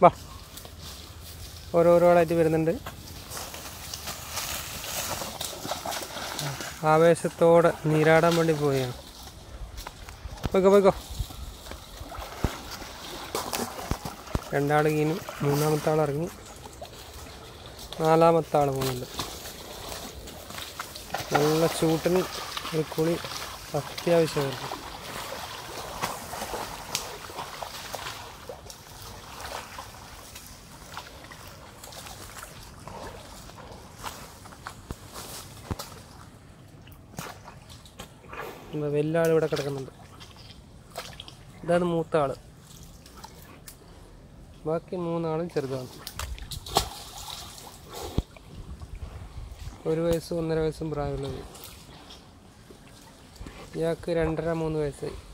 വാ ഓരോരോളായിട്ട് വരുന്നുണ്ട് ആവേശത്തോടെ നീരാടാൻ വേണ്ടി പോവുകയാണ് പോയിക്കോ പോയിക്കോ രണ്ടാൾ കീഞ്ഞു മൂന്നാമത്തെ ആൾ ഇറങ്ങി നാലാമത്തെ ആൾ പോകുന്നുണ്ട് നല്ല ചൂട്ടിന് ഒരു കുളി അത്യാവശ്യമായിരുന്നു എന്താ വലിയ ആൾ ഇവിടെ കിടക്കുന്നുണ്ട് ഇതാണ് മൂത്ത ആള് ബാക്കി മൂന്നാളും ചെറുതാണ് ഒരു വയസ്സും ഒന്നര വയസ്സും പ്രായമുള്ളത് ഇയാൾക്ക് രണ്ടര മൂന്ന് വയസ്സായി